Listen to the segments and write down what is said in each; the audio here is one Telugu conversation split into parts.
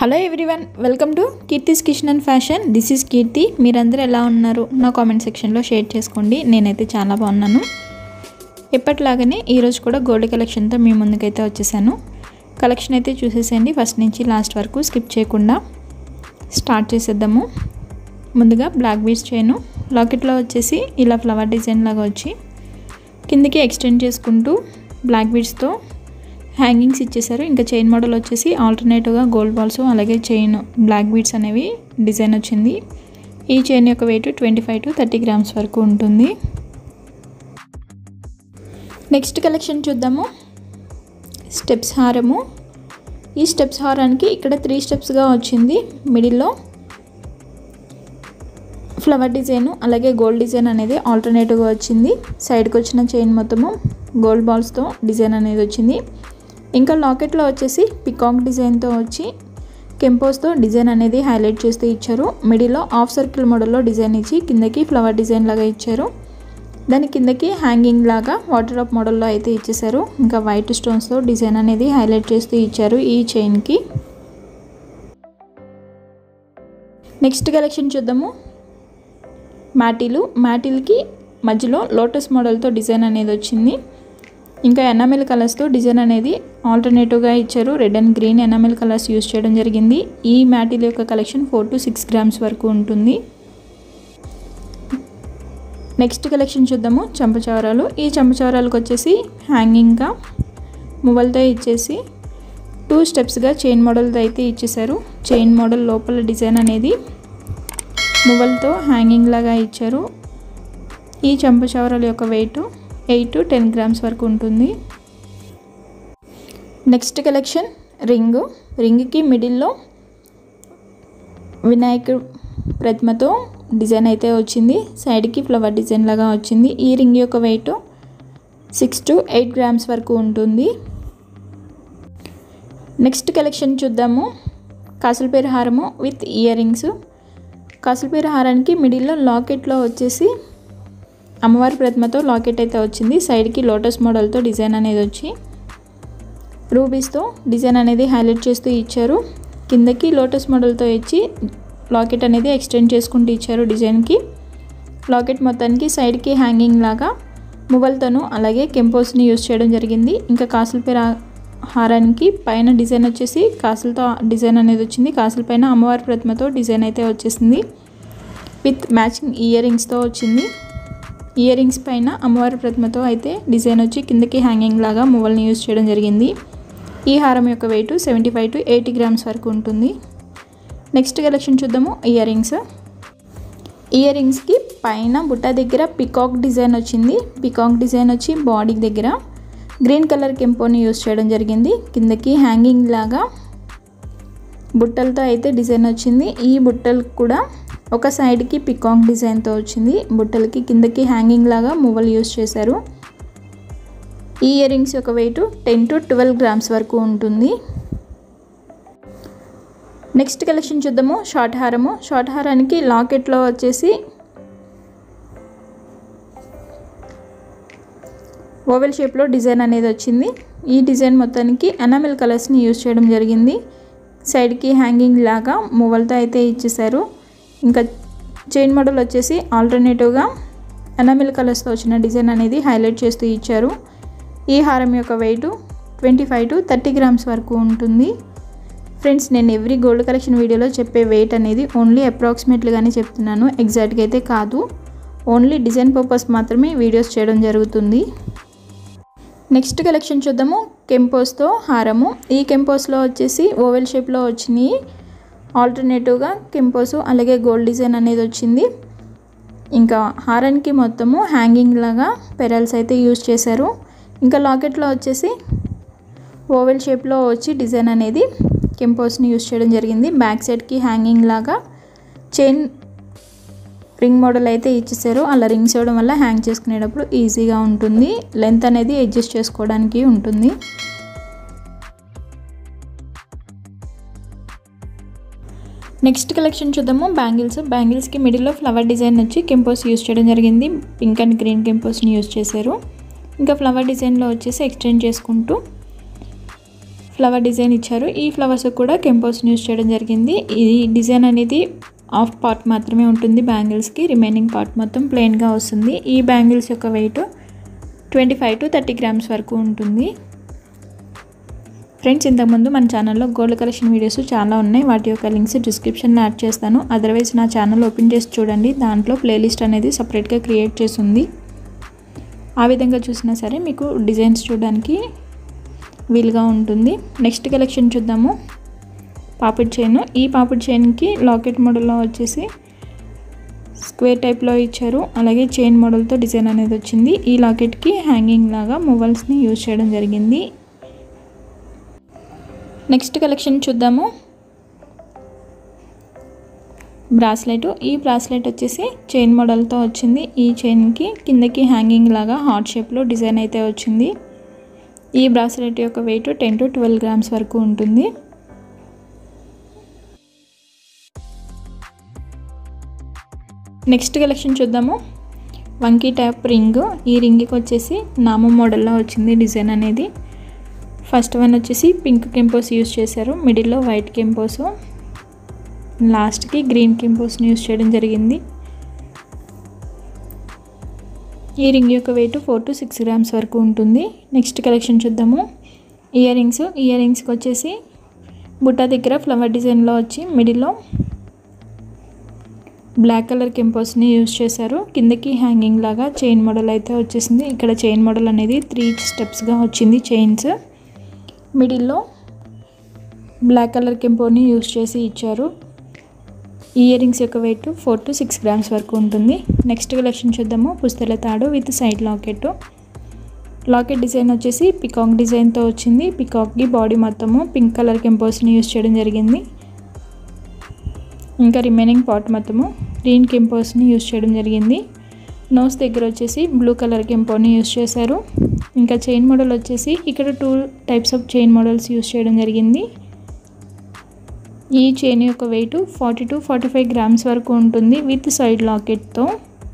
hello everyone welcome to Keerthi's kitchen and fashion this is Keerthi మీరందరూ ఎలా ఉన్నారు నా కామెంట్ సెక్షన్లో షేర్ చేసుకోండి నేనైతే చాలా బాగున్నాను ఎప్పటిలాగానే ఈరోజు కూడా గోల్డ్ కలెక్షన్తో మీ ముందుకైతే వచ్చేసాను కలెక్షన్ అయితే చూసేసేయండి ఫస్ట్ నుంచి లాస్ట్ వరకు స్కిప్ చేయకుండా స్టార్ట్ చేసేద్దాము ముందుగా బ్లాక్ బీడ్స్ చేయను లాకెట్లో వచ్చేసి ఇలా ఫ్లవర్ డిజైన్ లాగా వచ్చి కిందికి ఎక్స్టెండ్ చేసుకుంటూ బ్లాక్ బీడ్స్తో హ్యాంగింగ్స్ ఇచ్చేసారు ఇంకా చైన్ మోడల్ వచ్చేసి ఆల్టర్నేటివ్గా గోల్డ్ బాల్స్ అలాగే చైన్ బ్లాక్ బీడ్స్ అనేవి డిజైన్ వచ్చింది ఈ చైన్ యొక్క weight twenty five to thirty grams వరకు ఉంటుంది నెక్స్ట్ కలెక్షన్ చూద్దాము స్టెప్స్ హారము ఈ స్టెప్స్ హారానికి ఇక్కడ త్రీ స్టెప్స్గా వచ్చింది మిడిల్లో ఫ్లవర్ డిజైన్ అలాగే గోల్డ్ డిజైన్ అనేది ఆల్టర్నేటివ్గా వచ్చింది సైడ్కి వచ్చిన చైన్ మొత్తము గోల్డ్ బాల్స్తో డిజైన్ అనేది వచ్చింది ఇంకా లాకెట్లో వచ్చేసి పికాక్ డిజైన్తో వచ్చి కెంపోస్తో డిజైన్ అనేది హైలైట్ చేస్తూ ఇచ్చారు మిడిల్లో హాఫ్ సర్కిల్ మోడల్లో డిజైన్ ఇచ్చి కిందకి ఫ్లవర్ డిజైన్ లాగా ఇచ్చారు దాని కిందకి హ్యాంగింగ్ లాగా వాటర్ డ్రాప్ మోడల్లో అయితే ఇచ్చేసారు ఇంకా వైట్ స్టోన్స్తో డిజైన్ అనేది హైలైట్ చేస్తూ ఇచ్చారు ఈ చైన్కి నెక్స్ట్ కలెక్షన్ చూద్దాము మ్యాటీలు మ్యాటీలకి మధ్యలో లోటస్ మోడల్తో డిజైన్ అనేది వచ్చింది ఇంకా ఎనామిల్ కలర్స్తో డిజైన్ అనేది ఆల్టర్నేటివ్గా ఇచ్చారు red and green enamel colours use చేయడం జరిగింది ఈ మ్యాటీల యొక్క collection four to six grams వరకు ఉంటుంది నెక్స్ట్ కలెక్షన్ చూద్దాము చంపచవరాలు ఈ చంపచవరాలకు వచ్చేసి హ్యాంగింగ్గా మువ్వలతో ఇచ్చేసి టూ స్టెప్స్గా చైన్ మోడల్తో అయితే ఇచ్చేసారు చైన్ మోడల్ లోపల డిజైన్ అనేది మువ్వలతో హ్యాంగింగ్ లాగా ఇచ్చారు ఈ చంపచవరాల యొక్క weight eight to ten grams వరకు ఉంటుంది నెక్స్ట్ కలెక్షన్ రింగ్ రింగ్కి మిడిల్లో వినాయక ప్రతిమతో డిజైన్ అయితే వచ్చింది సైడ్కి ఫ్లవర్ డిజైన్ లాగా వచ్చింది ఈ రింగ్ యొక్క weight six to eight grams వరకు ఉంటుంది నెక్స్ట్ కలెక్షన్ చూద్దాము కాసులపేరు హారము విత్ ఇయర్ రింగ్స్ కాసులపేరు హారానికి మిడిల్లో లాకెట్లో వచ్చేసి అమ్మవారి ప్రతిమతో లాకెట్ అయితే వచ్చింది సైడ్కి లోటస్ మోడల్తో డిజైన్ అనేది వచ్చి రూబీస్తో డిజైన్ అనేది హైలైట్ చేస్తూ ఇచ్చారు కిందకి లోటస్ మోడల్తో ఇచ్చి లాకెట్ అనేది ఎక్స్టెండ్ చేసుకుంటూ ఇచ్చారు డిజైన్కి లాకెట్ మొత్తానికి సైడ్కి హ్యాంగింగ్ లాగా మువ్వలతోను అలాగే కెంపోస్ని యూస్ చేయడం జరిగింది ఇంకా కాసులపేర హారానికి పైన డిజైన్ వచ్చేసి కాసులతో డిజైన్ అనేది వచ్చింది కాసుల పైన అమ్మవారి ప్రతిమతో డిజైన్ అయితే వచ్చేసింది విత్ మ్యాచింగ్ ఇయర్ రింగ్స్తో వచ్చింది ఇయర్ రింగ్స్ పైన అమ్మవారి ప్రతిమతో అయితే డిజైన్ వచ్చి కిందకి హ్యాంగింగ్ లాగా మువ్వల్ని యూస్ చేయడం జరిగింది ఈ హారం యొక్క weight seventy five to eighty grams వరకు ఉంటుంది నెక్స్ట్ కలెక్షన్ చూద్దాము ఇయర్ రింగ్స్ ఇయర్ రింగ్స్కి పైన బుట్ట దగ్గర పికాక్ డిజైన్ వచ్చింది పికాక్ డిజైన్ వచ్చి బాడీ దగ్గర గ్రీన్ కలర్ కెంపోని యూస్ చేయడం జరిగింది కిందకి హ్యాంగింగ్ లాగా బుట్టలతో అయితే డిజైన్ వచ్చింది ఈ బుట్టలు కూడా ఒక సైడ్కి పికాక్ డిజైన్తో వచ్చింది బుట్టలకి కిందకి హ్యాంగింగ్ లాగా మువ్వలు యూస్ చేశారు ఈ ఇయర్ రింగ్స్ యొక్క weight ten to twelve grams వరకు ఉంటుంది నెక్స్ట్ కలెక్షన్ చూద్దాము షార్ట్ హారము షార్ట్ హారానికి లాకెట్లో వచ్చేసి ఓవెల్ షేప్లో డిజైన్ అనేది వచ్చింది ఈ డిజైన్ మొత్తానికి ఎనామిల్ కలర్స్ని యూస్ చేయడం జరిగింది సైడ్కి హ్యాంగింగ్ లాగా మువ్వలతో అయితే ఇచ్చేసారు ఇంకా చైన్ మోడల్ వచ్చేసి ఆల్టర్నేటివ్గా ఎనామిల్ కలర్స్తో వచ్చిన డిజైన్ అనేది హైలైట్ చేస్తూ ఇచ్చారు ఈ హారం యొక్క weight twenty five to thirty grams వరకు ఉంటుంది ఫ్రెండ్స్ నేను ఎవ్రీ గోల్డ్ కలెక్షన్ వీడియోలో చెప్పే వెయిట్ అనేది ఓన్లీ అప్రాక్సిమేట్లీగానే చెప్తున్నాను ఎగ్జాక్ట్గా అయితే కాదు ఓన్లీ డిజైన్ పర్పస్ మాత్రమే వీడియోస్ చేయడం జరుగుతుంది నెక్స్ట్ కలెక్షన్ చూద్దాము కెంపోస్తో హారము ఈ కెంపోస్లో వచ్చేసి ఓవెల్ షేప్లో వచ్చినాయి ఆల్టర్నేటివ్గా కెంపోసు అలాగే గోల్డ్ డిజైన్ అనేది వచ్చింది ఇంకా హారానికి మొత్తము హ్యాంగింగ్ లాగా పెరల్స్ అయితే యూజ్ చేశారు ఇంకా లాకెట్లో వచ్చేసి ఓవెల్ షేప్లో వచ్చి డిజైన్ అనేది కెంపోస్ని యూజ్ చేయడం జరిగింది బ్యాక్ సైడ్కి హ్యాంగింగ్ లాగా చైన్ రింగ్ మోడల్ అయితే ఇచ్చేసారు అలా రింగ్స్ ఇవ్వడం వల్ల హ్యాంగ్ చేసుకునేటప్పుడు ఈజీగా ఉంటుంది లెంత్ అనేది అడ్జస్ట్ చేసుకోవడానికి ఉంటుంది నెక్స్ట్ కలెక్షన్ చూద్దాము బ్యాంగిల్స్ బ్యాంగిల్స్కి మిడిల్లో ఫ్లవర్ డిజైన్ వచ్చి కెంపోస్ యూస్ చేయడం జరిగింది పింక్ అండ్ గ్రీన్ కెంపోస్ని యూస్ చేశారు ఇంకా ఫ్లవర్ డిజైన్లో వచ్చేసి ఎక్స్టెండ్ చేసుకుంటూ ఫ్లవర్ డిజైన్ ఇచ్చారు ఈ ఫ్లవర్స్ కూడా కెంపోస్ని యూస్ చేయడం జరిగింది ఈ డిజైన్ అనేది హాఫ్ పార్ట్ మాత్రమే ఉంటుంది బ్యాంగిల్స్కి రిమైనింగ్ పార్ట్ మొత్తం ప్లెయిన్గా వస్తుంది ఈ బ్యాంగిల్స్ యొక్క weight twenty five to thirty grams వరకు ఉంటుంది ఫ్రెండ్స్ ఇంతకుముందు మన ఛానల్లో గోల్డ్ కలెక్షన్ వీడియోస్ చాలా ఉన్నాయి వాటి యొక్క లింక్స్ డిస్క్రిప్షన్లో యాడ్ చేస్తాను అదర్వైజ్ నా ఛానల్ ఓపెన్ చేసి చూడండి దాంట్లో ప్లేలిస్ట్ అనేది సపరేట్గా క్రియేట్ చేసి ఉంది ఆ విధంగా చూసినా సరే మీకు డిజైన్స్ చూడడానికి వీలుగా ఉంటుంది నెక్స్ట్ కలెక్షన్ చూద్దాము పాపిడ్ చైన్ ఈ పాపిడ్ చైన్కి లాకెట్ మోడల్లో వచ్చేసి స్క్వేర్ టైప్లో ఇచ్చారు అలాగే చైన్ మోడల్తో డిజైన్ అనేది వచ్చింది ఈ లాకెట్కి హ్యాంగింగ్ లాగా మొబైల్స్ని యూజ్ చేయడం జరిగింది నెక్స్ట్ కలెక్షన్ చూద్దాము బ్రాస్లెట్ ఈ బ్రాస్లెట్ వచ్చేసి చైన్ మోడల్తో వచ్చింది ఈ చైన్కి కిందకి హ్యాంగింగ్ లాగా హార్ట్ షేప్లో డిజైన్ అయితే వచ్చింది ఈ బ్రాస్లెట్ యొక్క weight ten to twelve grams వరకు ఉంటుంది నెక్స్ట్ కలెక్షన్ చూద్దాము వంకీ ట్యాప్ రింగ్ ఈ రింగ్కి వచ్చేసి నామ మోడల్లో వచ్చింది డిజైన్ అనేది ఫస్ట్ వన్ వచ్చేసి పింక్ కెంపోస్ యూస్ చేశారు మిడిల్లో వైట్ కెంపోస్ లాస్ట్కి గ్రీన్ కెంపోస్ని యూస్ చేయడం జరిగింది ఈ రింగ్ యొక్క weight four to six grams వరకు ఉంటుంది నెక్స్ట్ కలెక్షన్ చూద్దాము ఇయర్ రింగ్స్ ఇయర్ రింగ్స్కి వచ్చేసి బుట్ట దగ్గర ఫ్లవర్ డిజైన్లో వచ్చి మిడిల్లో బ్లాక్ కలర్ కెంపోస్ని యూస్ చేశారు కిందకి హ్యాంగింగ్ లాగా చైన్ మోడల్ అయితే వచ్చేసింది ఇక్కడ చైన్ మోడల్ అనేది త్రీ స్టెప్స్గా వచ్చింది చైన్స్ మిడిల్లో బ్లాక్ కలర్ కెంపోని యూస్ చేసి ఇచ్చారు ఇయర్ రింగ్స్ యొక్క weight four to six grams వరకు ఉంటుంది నెక్స్ట్ కలెక్షన్ చూద్దాము పుస్తల తాడు with side locket locket design వచ్చేసి పికాక్ డిజైన్తో వచ్చింది పికాక్కి బాడీ మొత్తము పింక్ కలర్ కెంపోస్ని యూస్ చేయడం జరిగింది ఇంకా రిమైనింగ్ పార్ట్ మొత్తము గ్రీన్ కెంపోస్ని యూస్ చేయడం జరిగింది నోస్ దగ్గర వచ్చేసి బ్లూ కలర్ కెంపోని యూస్ చేశారు ఇంకా చైన్ మోడల్ వచ్చేసి ఇక్కడ two types of chain models use చేయడం జరిగింది ఈ చైన్ యొక్క weight forty to forty five grams వరకు ఉంటుంది విత్ సైడ్ లాకెట్తో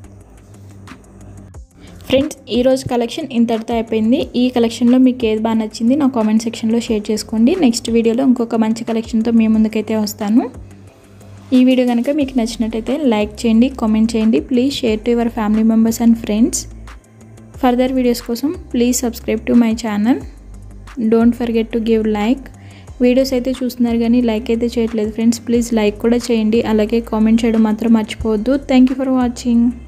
ఫ్రెండ్స్ ఈరోజు కలెక్షన్ ఇంతటితో అయిపోయింది ఈ కలెక్షన్లో మీకు ఏది బాగా నచ్చింది నా కామెంట్ సెక్షన్లో షేర్ చేసుకోండి నెక్స్ట్ వీడియోలో ఇంకొక మంచి కలెక్షన్తో మీ ముందుకైతే వస్తాను ఈ వీడియో కనుక మీకు నచ్చినట్టయితే లైక్ చేయండి కామెంట్ చేయండి please share to your family members and friends further videos కోసం please subscribe to my channel don't forget to give like videos అయితే చూస్తున్నారు కానీ లైక్ అయితే చేయట్లేదు ఫ్రెండ్స్ ప్లీజ్ లైక్ కూడా చేయండి అలాగే కామెంట్ చేయడం మాత్రం మర్చిపోవద్దు థ్యాంక్ యూ ఫర్ వాచింగ్